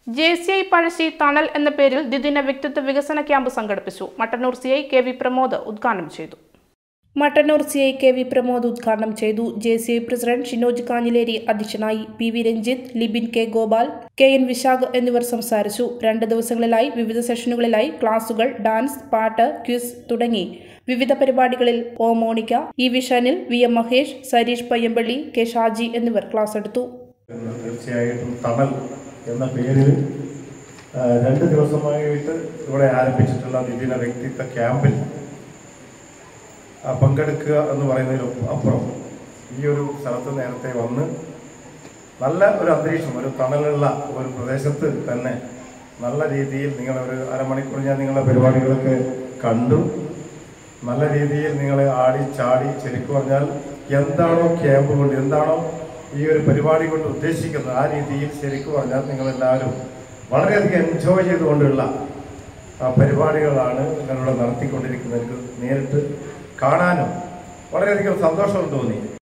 J C I Pazhassi തണൽ എന്ന പേരിൽ ദ്വിദിന വ്യക്തിത്വ വികസന ക്യാമ്പ് സംഘടിപ്പിച്ചു Mattannur C I K V Pramod ഉദ്ഘാടനം ചെയ്തു Mattannur C I K V Pramod ഉദ്ഘാടനം ചെയ്തു J C I president Shinoj Kanjileri അധ്യക്ഷനായി P V Ranjith Libin K Gopal K N Vishakh എന്നിവർ സംസാരിച്ചു രണ്ട് ദിവസങ്ങളിലായി വിവിധ സെഷനുകളിലായി ക്ലാസുകൾ ഡാൻസ് പാട്ട് ക്വിസ് തുടങ്ങി വിവിധ പരിപാടികളിൽ ഒ മോണിക്ക ഇ വിഷാനിൽ V M Mahesh Sareesh Payyampally K Shaji എന്നിവർ ക്ലാസ് എടുത്തു എന്ന് തീർച്ചയായിട്ടും തണൽ എന്ന പേരിൽ ആ, രണ്ട് ദിവസമായിട്ട് ഇവിടെ ആരംഭിച്ചിട്ടുള്ള ദ്വിദിന വ്യക്തിത്വ ക്യാമ്പിൽ ആ, പങ്കെടുക്കുക എന്ന് പറയുന്നതിലും അപ്പുറം ഈ ഒരു സ്ഥലത്ത് നേരത്തെ വന്ന് നല്ല ഒരു അന്തരീക്ഷം ഒരു തണലുള്ള ഒരു പ്രദേശത്ത് തന്നെ നല്ല രീതിയിൽ നിങ്ങൾ ഒരു അരമണിക്കൂർ ഞാൻ നിങ്ങളുടെ പരിപാടികളൊക്കെ കണ്ടു നല്ല രീതിയിൽ നിങ്ങൾ ആടി ചാടി ശരിക്കും പറഞ്ഞാൽ എന്താണോ ക്യാമ്പ് കൊണ്ട് എന്താണോ ഈ ഒരു പരിപാടി കൊണ്ട് ഉദ്ദേശിക്കുന്നത് ആ രീതിയിൽ ശരിക്കും പറഞ്ഞാൽ നിങ്ങളെല്ലാവരും വളരെയധികം എൻജോയ് ചെയ്തുകൊണ്ടുള്ള ആ പരിപാടികളാണ് നിങ്ങളിവിടെ നടത്തിക്കൊണ്ടിരിക്കുന്നത് എനിക്ക് നേരിട്ട് കാണാനും വളരെയധികം സന്തോഷം തോന്നി